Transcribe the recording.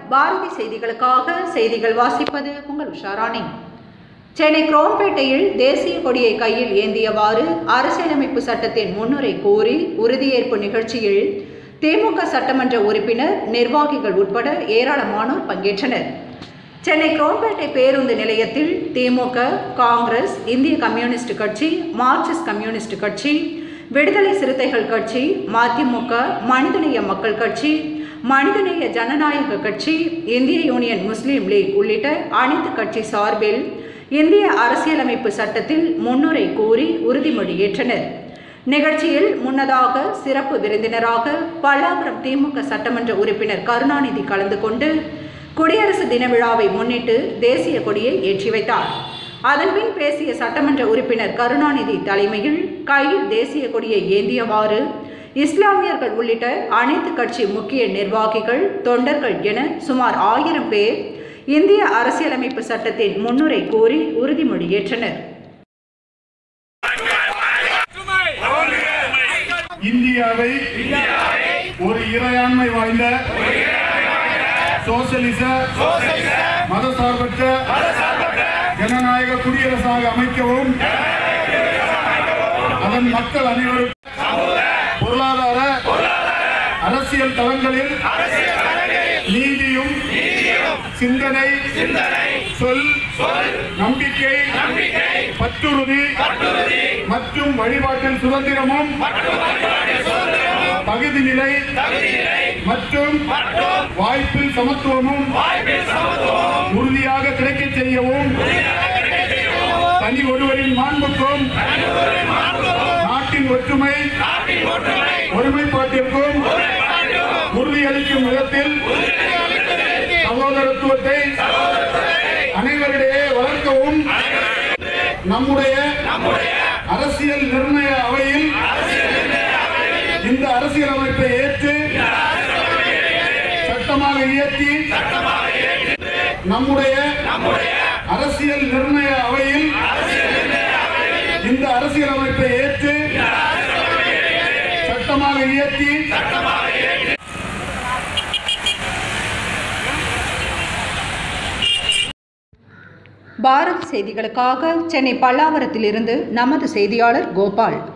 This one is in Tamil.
பாரதி செய்திகளுக்காக செய்திகள் வாசிப்பது உங்கள் உஷாராணி சென்னை குரோம்பேட்டையில் தேசிய கொடியை கையில் ஏந்தியவாறு அரசியலமைப்பு சட்டத்தின் முன்னுரை கோரி உறுதியேற்பு நிகழ்ச்சியில் திமுக சட்டமன்ற உறுப்பினர் நிர்வாகிகள் உட்பட ஏராளமானோர் பங்கேற்றனர் சென்னை குரோம்பேட்டை பேருந்து நிலையத்தில் திமுக காங்கிரஸ் இந்திய கம்யூனிஸ்ட் கட்சி மார்க்சிஸ்ட் கம்யூனிஸ்ட் கட்சி விடுதலை சிறுத்தைகள் கட்சி மதிமுக மனிதநேய மக்கள் கட்சி மனிதநேய ஜனநாயக கட்சி இந்திய யூனியன் முஸ்லீம் லீக் உள்ளிட்ட அனைத்து கட்சி சார்பில் இந்திய அரசியலமைப்பு சட்டத்தில் முன்னுரை கூறி உறுதிமொழி ஏற்றனர் நிகழ்ச்சியில் முன்னதாக சிறப்பு விருந்தினராக பல்லாவரம் திமுக சட்டமன்ற உறுப்பினர் கருணாநிதி கலந்து கொண்டு குடியரசு தின விழாவை முன்னிட்டு தேசிய கொடியை ஏற்றி வைத்தார் அதன்பின் பேசிய சட்டமன்ற உறுப்பினர் கருணாநிதி தலைமையில் கையில் தேசிய கொடியை ஏந்தியவாறு இஸ்லாமியர்கள் உள்ளிட்ட அனைத்து கட்சி முக்கிய நிர்வாகிகள் தொண்டர்கள் என சுமார் ஆயிரம் பேர் இந்திய அரசியலமைப்பு சட்டத்தின் முன்னுரை கோரி உறுதிமொழி ஏற்றனர் இந்தியாவை ஒரு இறையாண்மை வாய்ந்த சோசலிச மதசார்பற்ற ஜனநாயக குடியரசாக அமைக்கவும் அதன் மக்கள் அனைவரும் பொருளாதார அரசியல் தளங்களில் நீதியும் சிந்தனை சொல் நம்பிக்கை பற்றுறுதி மற்றும் வழிபாட்டில் சுதந்திரமும் தகுதி நிலை மற்றும் வாய்ப்பில் சமத்துவமும் உறுதியாக கிடைக்கச் செய்யவும் தனி ஒருவரின் மாண்புக்கும் நாட்டின் ஒற்றுமை ஒருமைப்பாட்டிற்கும் உறுதியளிக்கும் விதத்தில் சகோதரத்துவத்தை அனைவரிடையே வளர்க்கவும் நம்முடைய அரசியல் நிர்ணய அவையில் இந்த அரசியலமைப்பை ஏற்று சட்டமாக இயற்றி நம்முடைய அரசியல் நிர்ணய அவையில் இந்த அரசியலமைப்பை ஏற்று சட்டமாக இயற்றி பாரத் செய்திகளுக்காக சென்னை பல்லாவரத்திலிருந்து நமது செய்தியாளர் கோபால்